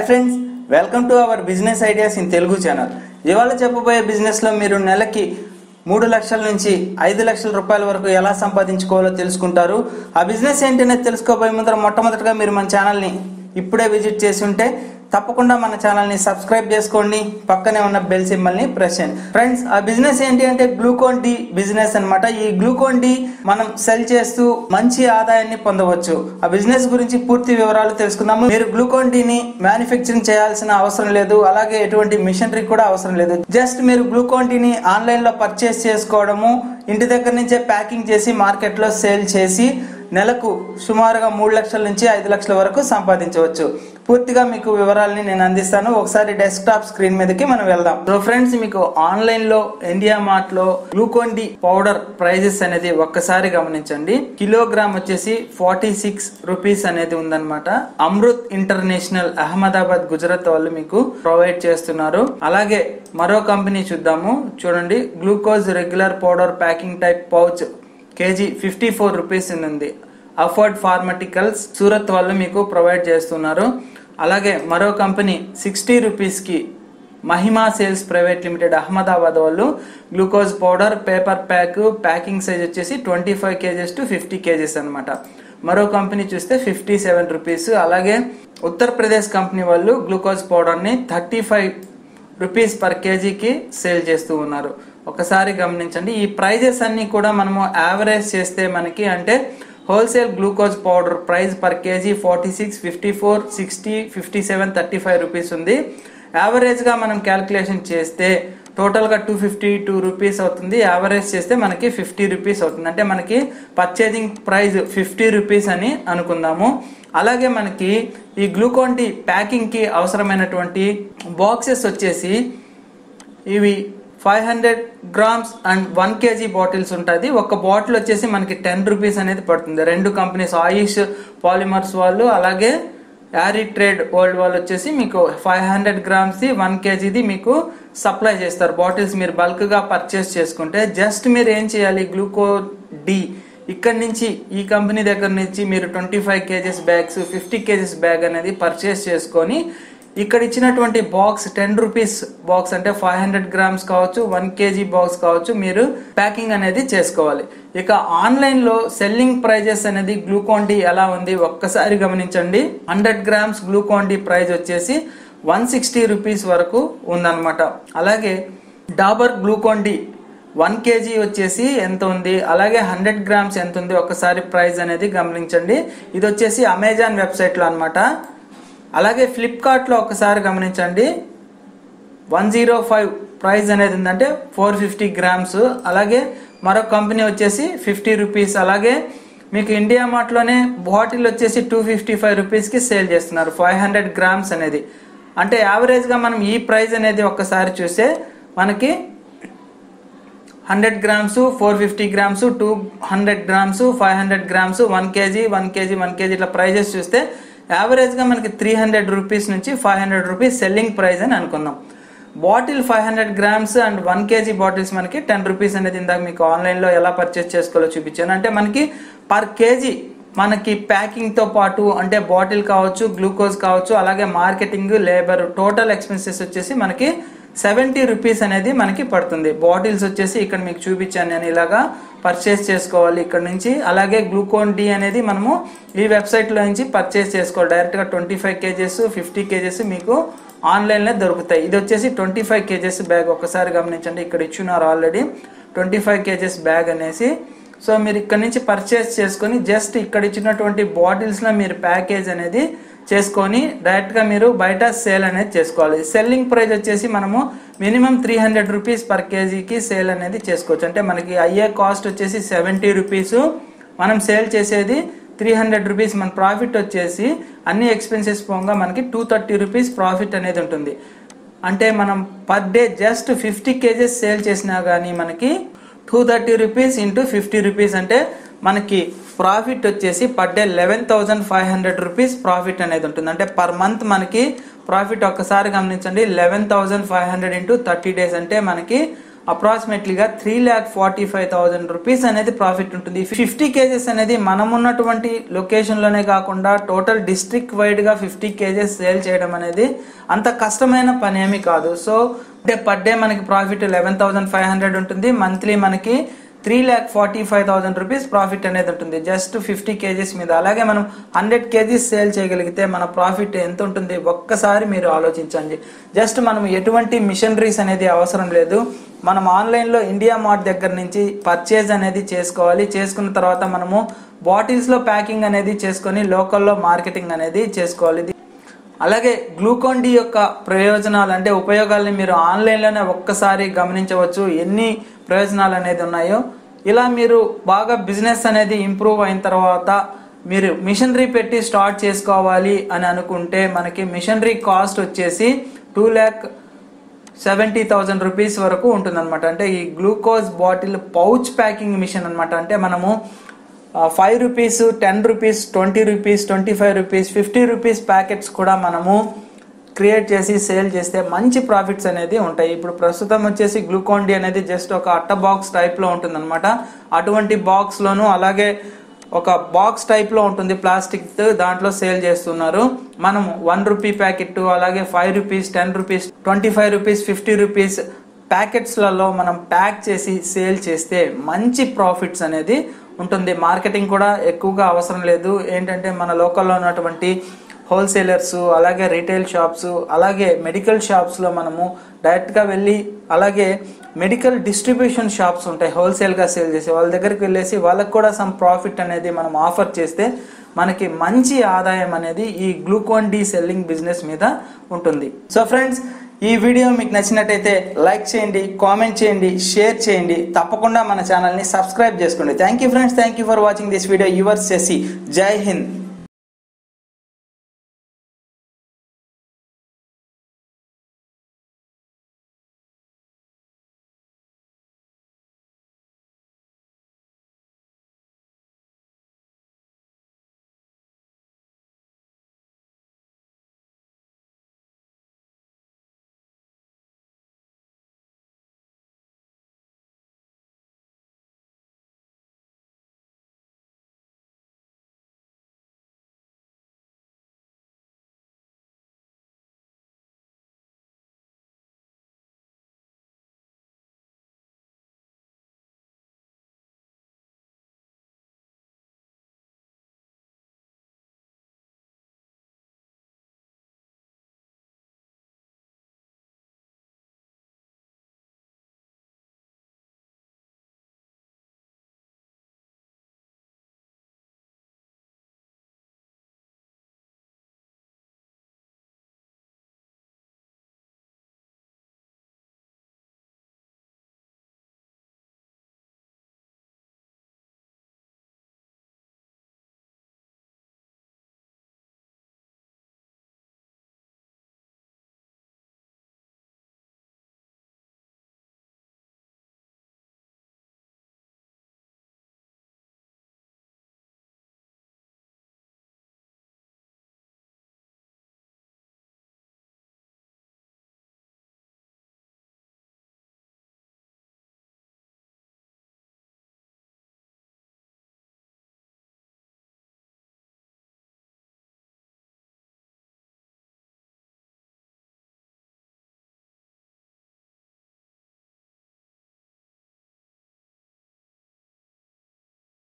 friends welcome to our business ideas in Telugu channel ఇవాళ చెప్పబోయే బిజినెస్లో మీరు నెలకి మూడు లక్షల నుంచి ఐదు లక్షల రూపాయల వరకు ఎలా సంపాదించుకోవాలో తెలుసుకుంటారు ఆ బిజినెస్ ఏంటనేది తెలుసుకోబోయే ముందర మొట్టమొదటిగా మీరు మన ఛానల్ని ఇప్పుడే విజిట్ చేసి ఉంటే తప్పకుండా మన ఛానల్ని సబ్స్క్రైబ్ చేసుకోండి పక్కనే ఉన్న బెల్ సింబల్ని ప్రెస్ చేయండి ఫ్రెండ్స్ ఆ బిజినెస్ ఏంటి అంటే గ్లూకోన్ డి బిజినెస్ అన్నమాట ఈ గ్లూకోన్ డి మనం సెల్ చేస్తూ మంచి ఆదాయాన్ని పొందవచ్చు ఆ బిజినెస్ గురించి పూర్తి వివరాలు తెలుసుకుందాము మీరు గ్లూకోన్ ని మ్యానుఫ్యాక్చరింగ్ చేయాల్సిన అవసరం లేదు అలాగే ఎటువంటి మిషనరీ కూడా అవసరం లేదు జస్ట్ మీరు గ్లూకోన్ ని ఆన్లైన్ లో పర్చేస్ చేసుకోవడము ఇంటి దగ్గర నుంచే ప్యాకింగ్ చేసి మార్కెట్ లో సేల్ చేసి నెలకు సుమారుగా మూడు లక్షల నుంచి ఐదు లక్షల వరకు సంపాదించవచ్చు పూర్తిగా మీకు వివరాలని నేను అందిస్తాను ఒకసారి డెస్క్టాప్ స్క్రీన్ మీదకి మనం వెళ్దాం సో ఫ్రెండ్స్ మీకు ఆన్లైన్ లో ఇండియా మార్ట్ లో గ్లూకోన్ డి పౌడర్ ప్రైజెస్ అనేది ఒక్కసారి గమనించండి కిలోగ్రామ్ వచ్చేసి ఫార్టీ సిక్స్ రూపీస్ అనేది ఉందన్నమాట అమృత్ ఇంటర్నేషనల్ అహ్మదాబాద్ గుజరాత్ వాళ్ళు మీకు ప్రొవైడ్ చేస్తున్నారు అలాగే మరో కంపెనీ చూద్దాము చూడండి glucose regular powder packing type pouch KG fifty four rupees ఉంది అఫోర్డ్ ఫార్మటికల్స్ సూరత్ వాళ్ళు మీకు ప్రొవైడ్ చేస్తున్నారు అలాగే మరో కంపెనీ సిక్స్టీ రూపీస్కి Mahima sales private limited Ahmedabad వాళ్ళు glucose powder paper pack packing size వచ్చేసి twenty five KGs to fifty KGs అనమాట మరో కంపెనీ చూస్తే ఫిఫ్టీ సెవెన్ రూపీస్ అలాగే ఉత్తరప్రదేశ్ కంపెనీ వాళ్ళు గ్లూకోజ్ పౌడర్ని థర్టీ ఫైవ్ రూపీస్ పర్ కేజీకి సేల్ చేస్తూ ఉన్నారు ఒకసారి గమనించండి ఈ ప్రైజెస్ అన్ని కూడా మనము యావరేజ్ చేస్తే మనకి అంటే wholesale glucose powder price per KG forty six fifty four sixty fifty seven thirty five rupees ఉంది యావరేజ్గా మనం క్యాలిక్యులేషన్ చేస్తే టోటల్గా టూ ఫిఫ్టీ టూ రూపీస్ అవుతుంది యావరేజ్ చేస్తే మనకి ఫిఫ్టీ రూపీస్ అవుతుంది అంటే మనకి పర్చేజింగ్ ప్రైస్ ఫిఫ్టీ రూపీస్ అని అనుకుందాము అలాగే మనకి ఈ గ్లూకోన్ టీ ప్యాకింగ్కి అవసరమైనటువంటి బాక్సెస్ వచ్చేసి ఇవి five hundred grams and one KG bottles ఉంటుంది ఒక బాటిల్ వచ్చేసి మనకి టెన్ రూపీస్ అనేది పడుతుంది రెండు కంపెనీస్ ఆయుష్ పాలిమర్స్ వాళ్ళు అలాగే యారీ ట్రేడ్ వరల్డ్ వాళ్ళు వచ్చేసి మీకు ఫైవ్ హండ్రెడ్ గ్రామ్స్ది వన్ కేజీది మీకు సప్లై చేస్తారు బాటిల్స్ మీరు బల్క్గా పర్చేస్ చేసుకుంటే జస్ట్ మీరు ఏం చేయాలి గ్లూకో డి ఇక్కడ నుంచి ఈ కంపెనీ దగ్గర నుంచి మీరు twenty five KGs bags fifty KGs bag అనేది పర్చేస్ చేసుకొని ఇక్కడ ఇచ్చినటువంటి బాక్స్ టెన్ రూపీస్ బాక్స్ అంటే ఫైవ్ హండ్రెడ్ గ్రామ్స్ కావచ్చు వన్ కేజీ బాక్స్ కావచ్చు మీరు ప్యాకింగ్ అనేది చేసుకోవాలి ఇక ఆన్లైన్ లో సెల్లింగ్ ప్రైజెస్ అనేది గ్లూకోన్ డి ఎలా ఉంది ఒక్కసారి గమనించండి hundred grams Glucon D price వచ్చేసి వన్ సిక్స్టీ రూపీస్ వరకు ఉందన్నమాట అలాగే Dabur Glucon D one KG వచ్చేసి ఎంత ఉంది అలాగే హండ్రెడ్ గ్రామ్స్ ఎంత ఉంది ఒకసారి ప్రైస్ అనేది గమనించండి ఇది వచ్చేసి అమెజాన్ వెబ్సైట్లో అనమాట అలాగే ఫ్లిప్కార్ట్లో ఒకసారి గమనించండి వన్ జీరో ఫైవ్ ప్రైస్ అనేది ఉందంటే ఫోర్ ఫిఫ్టీ గ్రామ్స్ అలాగే మరొక కంపెనీ వచ్చేసి ఫిఫ్టీ రూపీస్ అలాగే మీకు ఇండియా మార్ట్లోనే బాటిల్ వచ్చేసి టూ ఫిఫ్టీ ఫైవ్ రూపీస్కి సేల్ చేస్తున్నారు ఫైవ్ హండ్రెడ్ గ్రామ్స్ అనేది అంటే యావరేజ్గా మనం ఈ ప్రైస్ అనేది ఒక్కసారి చూస్తే మనకి hundred grams four fifty grams two hundred grams five hundred grams one KG one KG one KG ఇట్లా ప్రైజెస్ చూస్తే యావరేజ్గా మనకి త్రీ హండ్రెడ్ రూపీస్ నుంచి five hundred rupees selling price అని అనుకుందాం bottle five hundred grams and one KG bottles మనకి ten rupees అనేది ఇందాక మీకు ఆన్లైన్లో ఎలా పర్చేస్ చేసుకోవాలో చూపించాను అంటే మనకి పర్ కేజీ మనకి ప్యాకింగ్తో పాటు అంటే బాటిల్ కావచ్చు గ్లూకోజ్ కావచ్చు అలాగే మార్కెటింగ్ లేబర్ టోటల్ ఎక్స్పెన్సెస్ వచ్చేసి మనకి సెవెంటీ రూపీస్ అనేది మనకి పడుతుంది బాటిల్స్ వచ్చేసి ఇక్కడ మీకు చూపించాను నేను ఇలాగా పర్చేస్ చేసుకోవాలి ఇక్కడ నుంచి అలాగే గ్లూకోన్ డి అనేది మనము ఈ వెబ్సైట్లో నుంచి పర్చేస్ చేసుకోవాలి డైరెక్ట్గా twenty five KGs fifty KGs మీకు ఆన్లైన్లో దొరుకుతాయి ఇది వచ్చేసి ట్వంటీ ఫైవ్ కేజెస్ బ్యాగ్ ఒకసారి గమనించండి ఇక్కడ ఇచ్చున్నారు already twenty five KGs bag అనేసి సో మీరు ఇక్కడ నుంచి పర్చేస్ చేసుకొని జస్ట్ ఇక్కడ ఇచ్చినటువంటి బాటిల్స్లో మీరు ప్యాకేజ్ అనేది చేసుకొని డైరెక్ట్గా మీరు బయట సేల్ అనేది చేసుకోవాలి సెల్లింగ్ ప్రైస్ వచ్చేసి మనము minimum three hundred rupees per కేజీకి సేల్ అనేది చేసుకోవచ్చు అంటే మనకి అయ్యే కాస్ట్ వచ్చేసి సెవెంటీ రూపీస్ మనం సేల్ చేసేది త్రీ హండ్రెడ్ రూపీస్ మన ప్రాఫిట్ వచ్చేసి అన్ని ఎక్స్పెన్సెస్ పోగా మనకి టూ థర్టీ రూపీస్ ప్రాఫిట్ అనేది ఉంటుంది అంటే మనం per day just fifty KGs sale చేసినా కానీ మనకి two thirty rupees into fifty rupees అంటే మనకి ప్రాఫిట్ వచ్చేసి per day eleven thousand five hundred rupees profit అనేది ఉంటుంది అంటే పర్ మంత్ మనకి ప్రాఫిట్ ఒక్కసారి గమనించండి eleven thousand five hundred into thirty days అంటే మనకి అప్రాక్సిమేట్లీగా three lakh forty five thousand rupees అనేది ప్రాఫిట్ ఉంటుంది ఫిఫ్టీ కేజెస్ అనేది మనం ఉన్నటువంటి లొకేషన్లోనే కాకుండా టోటల్ డిస్ట్రిక్ట్ వైడ్గా ఫిఫ్టీ కేజెస్ సేల్ చేయడం అనేది అంత కష్టమైన పని ఏమీ కాదు సో అంటే పర్ డే మనకి profit eleven thousand five hundred ఉంటుంది మంత్లీ మనకి three lakh forty five thousand rupees profit అనేది ఉంటుంది జస్ట్ ఫిఫ్టీ కేజీస్ మీద అలాగే మనం హండ్రెడ్ కేజీస్ సేల్ చేయగలిగితే మన ప్రాఫిట్ ఎంత ఉంటుంది ఒక్కసారి మీరు ఆలోచించండి జస్ట్ మనం ఎటువంటి మిషనరీస్ అనేది అవసరం లేదు మనం ఆన్లైన్లో ఇండియా మార్ట్ దగ్గర నుంచి పర్చేజ్ అనేది చేసుకోవాలి చేసుకున్న తర్వాత మనము బాటిల్స్లో ప్యాకింగ్ అనేది చేసుకొని లోకల్లో మార్కెటింగ్ అనేది చేసుకోవాలి అలాగే గ్లూకాన్ డి యొక్క ప్రయోజనాలు అంటే ఉపయోగాల్ని మీరు ఆన్లైన్లోనే ఒక్కసారి గమనించవచ్చు ఎన్ని ప్రయోజనాలు అనేది ఉన్నాయో ఇలా మీరు బాగా బిజినెస్ అనేది ఇంప్రూవ్ అయిన తర్వాత మీరు మిషనరీ పెట్టి స్టార్ట్ చేసుకోవాలి అని అనుకుంటే మనకి మిషనరీ కాస్ట్ వచ్చేసి two lakh seventy thousand rupees వరకు ఉంటుందన్నమాట అంటే ఈ glucose bottle pouch packing machine అనమాట అంటే మనము five rupees ten rupees twenty rupees twenty five rupees fifty rupees packets కూడా మనము క్రియేట్ చేసి సేల్ చేస్తే మంచి ప్రాఫిట్స్ అనేది ఉంటాయి ఇప్పుడు ప్రస్తుతం వచ్చేసి గ్లూకాన్ డి అనేది జస్ట్ ఒక అట్ట బాక్స్ టైప్లో ఉంటుందన్నమాట అటువంటి బాక్స్లోను అలాగే ఒక బాక్స్ టైప్లో ఉంటుంది ప్లాస్టిక్ దాంట్లో సేల్ చేస్తున్నారు మనం వన్ రూపీ ప్యాకెట్ అలాగే five rupees ten rupees twenty five rupees fifty rupees ప్యాకెట్స్లలో మనం ప్యాక్ చేసి సేల్ చేస్తే మంచి ప్రాఫిట్స్ అనేది ఉంటుంది మార్కెటింగ్ కూడా ఎక్కువగా అవసరం లేదు ఏంటంటే మన లోకల్లో ఉన్నటువంటి హోల్సేలర్స్ అలాగే రీటైల్ షాప్స్ అలాగే మెడికల్ షాప్స్లో మనము డైరెక్ట్గా వెళ్ళి అలాగే మెడికల్ డిస్ట్రిబ్యూషన్ షాప్స్ ఉంటాయి హోల్సేల్గా సేల్ చేసే వాళ్ళ దగ్గరికి వెళ్ళేసి వాళ్ళకి కూడా సమ్ ప్రాఫిట్ అనేది మనం ఆఫర్ చేస్తే మనకి మంచి ఆదాయం అనేది ఈ గ్లూకోన్ డి సెల్లింగ్ బిజినెస్ మీద ఉంటుంది సో ఫ్రెండ్స్ ఈ వీడియో మీకు నచ్చినట్టయితే లైక్ చేయండి కామెంట్ చేయండి షేర్ చేయండి తప్పకుండా మన ఛానల్ని సబ్స్క్రైబ్ చేసుకోండి thank you friends thank you for watching this video your సెసి జై హింద్